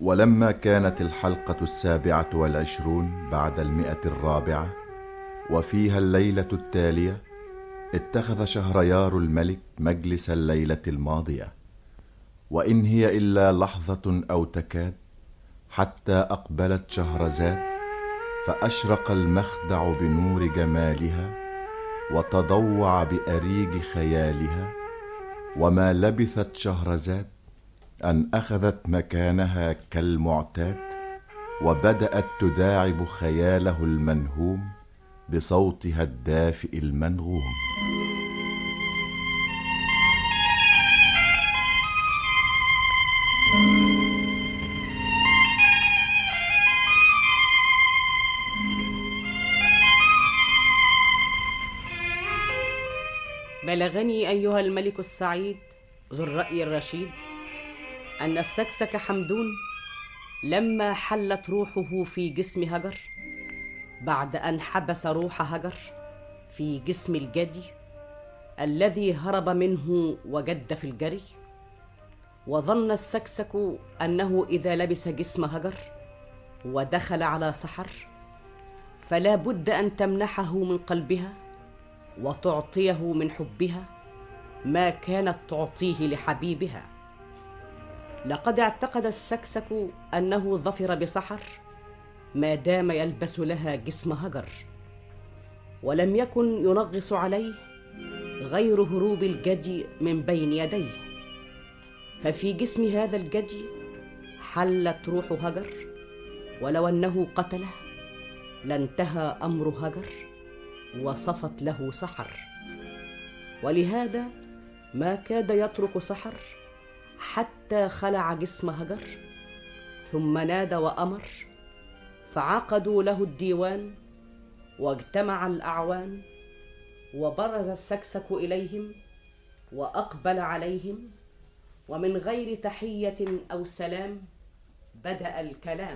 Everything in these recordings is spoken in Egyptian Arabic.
ولما كانت الحلقة السابعة والعشرون بعد المئة الرابعة وفيها الليلة التالية اتخذ شهريار الملك مجلس الليلة الماضية وإن هي إلا لحظة أو تكاد حتى أقبلت شهرزاد فأشرق المخدع بنور جمالها وتضوع بأريج خيالها وما لبثت شهرزاد ان اخذت مكانها كالمعتاد وبدات تداعب خياله المنهوم بصوتها الدافئ المنغوم بلغني ايها الملك السعيد ذو الراي الرشيد أن السكسك حمدون لما حلت روحه في جسم هجر بعد أن حبس روح هجر في جسم الجدي الذي هرب منه وجد في الجري وظن السكسك أنه إذا لبس جسم هجر ودخل على سحر فلا بد أن تمنحه من قلبها وتعطيه من حبها ما كانت تعطيه لحبيبها لقد اعتقد السكسك انه ظفر بسحر ما دام يلبس لها جسم هجر ولم يكن ينغص عليه غير هروب الجدي من بين يديه ففي جسم هذا الجدي حلت روح هجر ولو انه قتله لانتهى امر هجر وصفت له سحر ولهذا ما كاد يترك سحر حتى خلع جسم هجر ثم نادى وامر فعقدوا له الديوان واجتمع الاعوان وبرز السكسك اليهم واقبل عليهم ومن غير تحيه او سلام بدا الكلام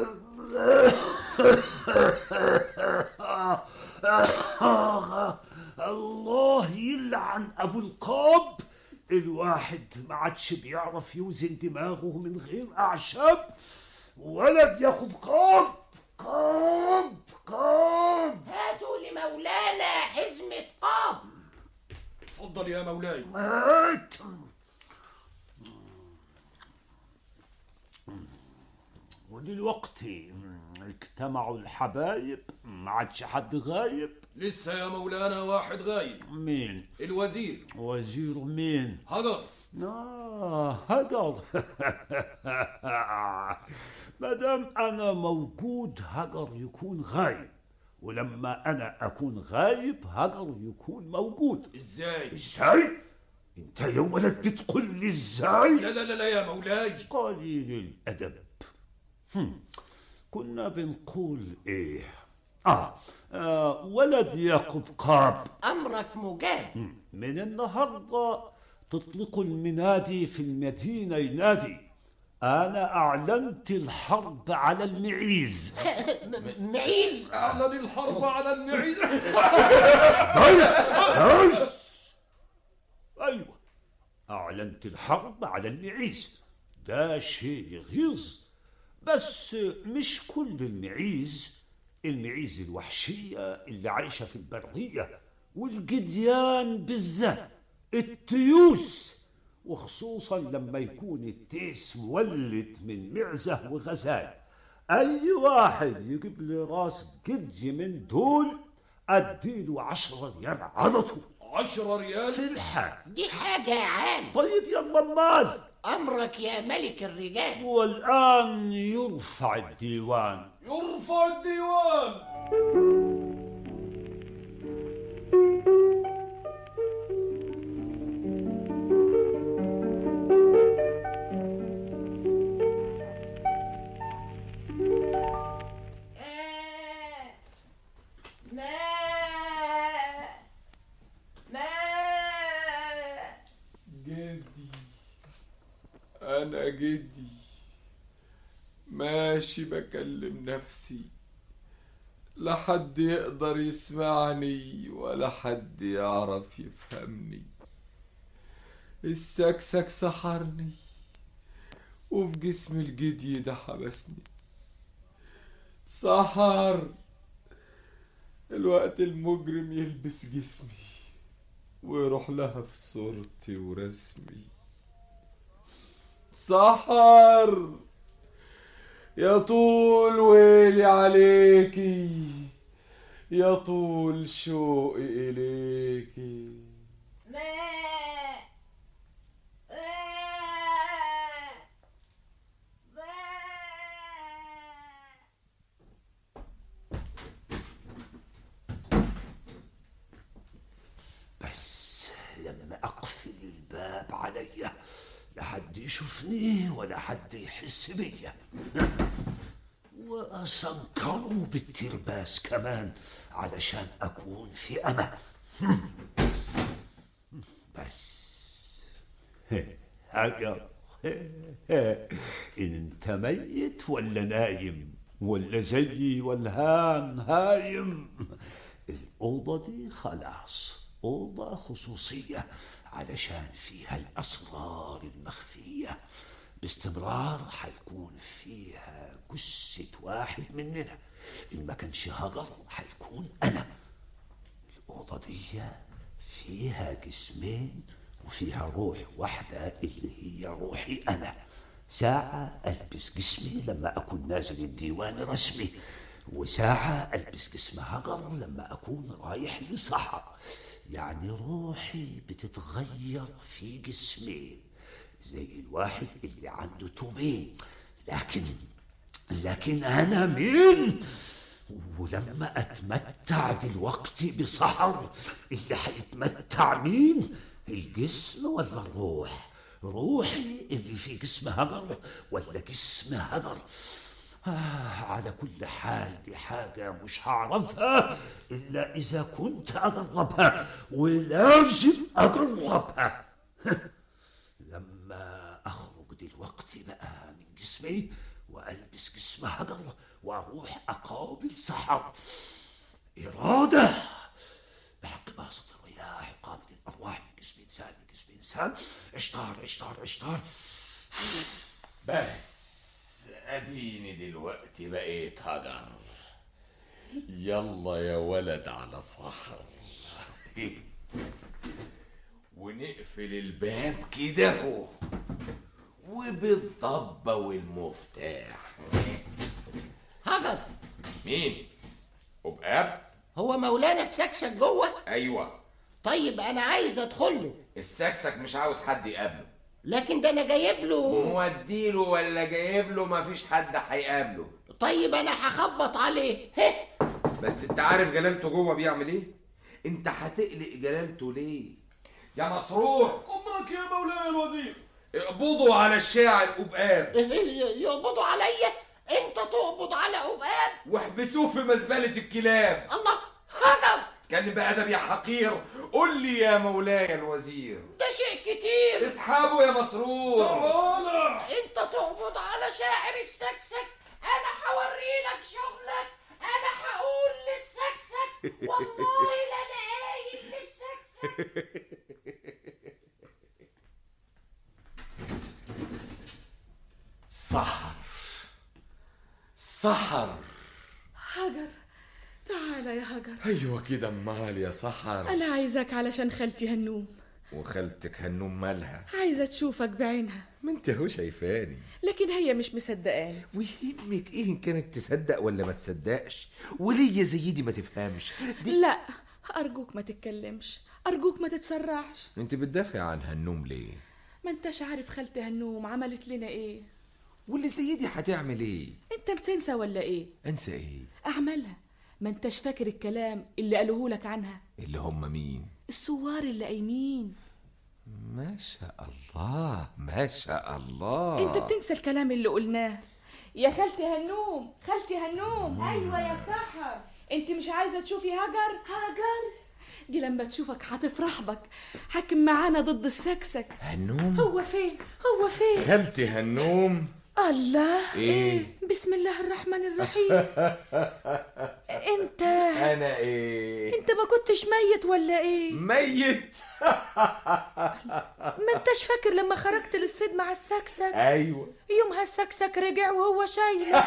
الله يلعن ابو القاب الواحد ما عادش بيعرف يوزن دماغه من غير اعشاب ولد ياخد قاب قاب قاب هاتوا لمولانا حزمة قاب اتفضل يا مولاي هات ودلوقتي اجتمعوا الحبايب ما عادش حد غايب لسه يا مولانا واحد غايب مين الوزير وزير مين هجر آه هجر ما دام أنا موجود هجر يكون غايب ولما أنا أكون غايب هجر يكون موجود ازاي إزاي؟ أنت يا ولد بتقول لي إزاي؟ لا لا لا لا يا مولاي قليل الأدب هم. كنا بنقول إيه؟ آه, آه ولد يعقوب قاب أمرك مجاب من النهارده تطلقوا المنادي في المدينة ينادي أنا أعلنت الحرب على المعيز م- معيز اعلن الحرب على المعيز بس بس أيوة أعلنت الحرب على المعيز ده شيء يغيظ بس مش كل المعيز المعيز الوحشية اللي عايشة في البرية والجديان بالذات التيوس وخصوصا لما يكون التيس مولد من معزة وغزال أي واحد يجيب لي راس جدي من دول أديله عشرة ريال على طول عشرة ريال في الحال دي حاجة يا عال طيب يلا مال أمرك يا ملك الرجال والآن يرفع الديوان يرفع الديوان آه. ما ما جدي أنا جدي ماشي بكلم نفسي لا حد يقدر يسمعني ولا حد يعرف يفهمني السكسك سحرني وفي جسم الجدي ده حبسني سحر الوقت المجرم يلبس جسمي ويروح لها في صورتي ورسمي سحر يا طول ويلي عليكي يا طول شوقي إليكي ما بس لما أقفل الباب عليا لا حد يشوفني ولا حد يحس بيا وأسنكروا بالترباس كمان علشان أكون في أمان بس هاجر انت ميت ولا نايم ولا زيي والهان هايم الأوضة دي خلاص أوضة خصوصية علشان فيها الأسرار المخفية باستمرار حيكون فيها جثة واحد مننا إن ما كانش هجر حيكون أنا الأوضة دي فيها جسمين وفيها روح واحدة اللي هي روحي أنا ساعة ألبس جسمي لما أكون نازل الديوان رسمي وساعة ألبس جسم هجر لما أكون رايح لصحراء يعني روحي بتتغير في جسمين زي الواحد اللي عنده توبين لكن لكن أنا مين؟ ولما أتمتع دلوقتي بسحر اللي هيتمتع مين؟ الجسم ولا الروح؟ روحي اللي في جسم هجر ولا جسم هجر؟ آه على كل حال دي حاجة مش هعرفها إلا إذا كنت أجربها ولازم أجربها لما أخرج دلوقتي بقى من جسمي وألبس جسم هجر وأروح أقابل سحر إرادة بحق باسط الرياح قابض الأرواح من جسم إنسان من جسم إنسان عشتار عشتار عشتار بس اديني دلوقتي بقيت هجر يلا يا ولد على صحر ونقفل الباب كده اهو وبالضبة والمفتاح هجر مين؟ وبقاب؟ هو مولانا السكسك جوه ايوه طيب انا عايز ادخل له السكسك مش عاوز حد يقابله لكن ده انا جايب له موديله ولا جايب له مفيش حد هيقابله طيب انا هخبط عليه هه بس انت عارف جلالته جوه بيعمل ايه؟ انت هتقلق جلالته ليه؟ يا مسرور أمرك يا مولاي الوزير اقبضوا على الشاعر قبقاب يقبضوا عليا انت تقبض على عقاب واحبسوه في مزبلة الكلاب الله هجر اتكلم بأدب يا حقير قول لي يا مولاي الوزير ده شيء كتير اسحبه يا مسرور تعالى انت تقبض على شاعر السكسك انا هوريلك شغلك انا هقول للسكسك والله لا انا قايل للسكسك سحر سحر هاجر تعالى يا هاجر ايوه كده امال يا سحر أنا عايزاك علشان خالتي هنوم وخالتك هنوم مالها عايزة تشوفك بعينها ما انت هو شايفاني لكن هي مش مصدقاني ويهمك ايه ان كانت تصدق ولا ما تصدقش وليه زي دي ما تفهمش دي لا أرجوك ما تتكلمش أرجوك ما تتسرعش انت بتدافع عن هنوم ليه ما انتش عارف خالتي هنوم عملت لنا ايه واللي زي دي هتعمل ايه انت بتنسى ولا ايه انسى ايه اعملها ما انتش فاكر الكلام اللي قالوه لك عنها اللي هم مين السوار اللي قايمين ما شاء الله ما شاء الله انت بتنسى الكلام اللي قلناه يا خالتي هنوم خالتي هنوم ايوه يا سحر انت مش عايزه تشوفي هاجر هاجر دي لما تشوفك هتفرح بك حاكم معانا ضد السكسك هنوم هو فين هو فين خالتي هنوم اه الله إيه؟ بسم الله الرحمن الرحيم انت انا ايه انت ما كنتش ميت ولا ايه ميت ما انتش فاكر لما خرجت للصيد مع السكسك ايوه يومها السكسك رجع وهو شايلك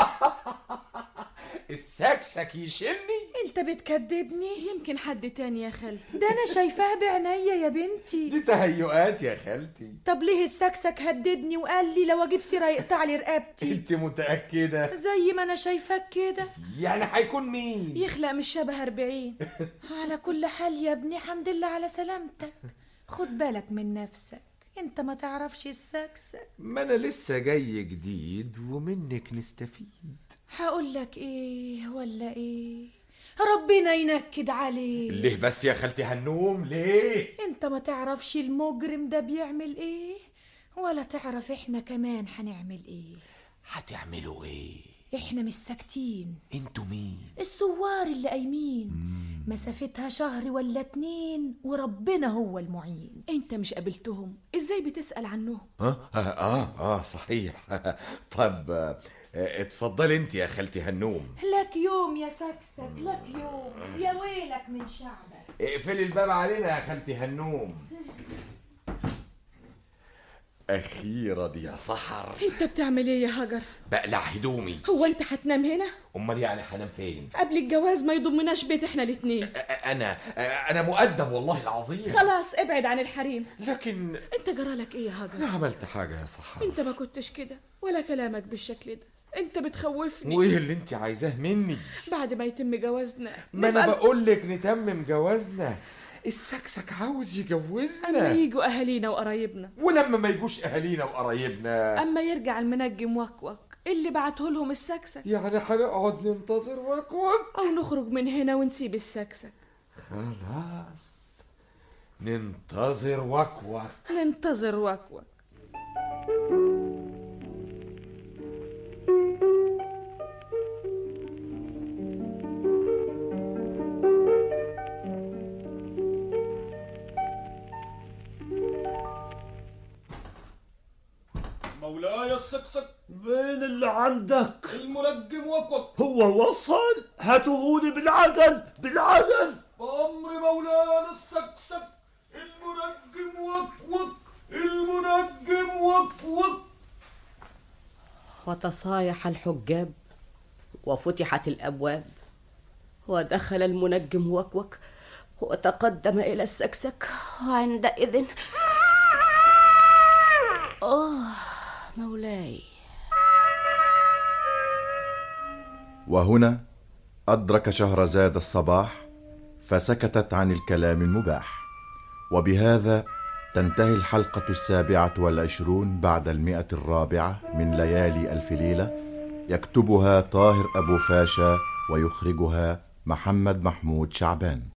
السكسك يشيلني انت بتكدبني يمكن حد تاني يا خالتي ده انا شايفاها بعينيا يا بنتي دي تهيؤات يا خالتي طب ليه السكسك هددني وقال لي لو اجيب سيره يقطع لي رقبتي انت متاكده زي ما انا شايفاك كده يعني هيكون مين يخلق مش شبه أربعين على كل حال يا ابني حمد لله على سلامتك خد بالك من نفسك انت ما تعرفش السكسك ما انا لسه جاي جديد ومنك نستفيد هقول لك ايه ولا ايه ربنا ينكد عليك ليه بس يا خالتي هنوم ليه انت ما تعرفش المجرم ده بيعمل ايه ولا تعرف احنا كمان هنعمل ايه هتعملوا ايه احنا مش ساكتين انتوا مين السوار اللي قايمين مسافتها شهر ولا اتنين وربنا هو المعين انت مش قابلتهم ازاي بتسأل عنهم اه اه اه صحيح طب آه، اتفضلي انت يا خالتي هنوم لك يوم يا سكسك لك يوم يا ويلك من شعبك اقفلي الباب علينا يا خالتي هنوم اخيرا يا سحر انت بتعمل ايه يا هجر بقلع هدومي هو انت هتنام هنا امال يعني هنام فين قبل الجواز ما يضمناش بيت احنا الاتنين أ- انا انا مؤدب والله العظيم خلاص ابعد عن الحريم لكن انت جرالك ايه يا هجر انا عملت حاجه يا سحر انت ما كنتش كده ولا كلامك بالشكل ده انت بتخوفني وايه اللي انت عايزاه مني بعد ما يتم جوازنا ما انا نبقى- بقول لك نتمم جوازنا السكسك عاوز اما يجوزنا يجوا اهالينا وقرايبنا ولما ما يجوش اهالينا وقرايبنا اما يرجع المنجم وكوك اللي بعته لهم السكسك يعني هنقعد ننتظر وكوك او نخرج من هنا ونسيب السكسك خلاص ننتظر وكوك ننتظر وكوك مولاي السكسك مين اللي عندك المنجم وكوك هو وصل هاتوهولي بالعجل بالعجل بأمر مولانا السكسك المنجم وكوك المنجم وكوك وتصايح الحجاب وفتحت الابواب ودخل المنجم وكوك وتقدم الى السكسك وعندئذ اه مولاي وهنا أدرك شهرزاد الصباح فسكتت عن الكلام المباح وبهذا تنتهي الحلقة السابعة والعشرون بعد المئة الرابعة من ليالي ألف ليلة يكتبها طاهر أبو فاشا ويخرجها محمد محمود شعبان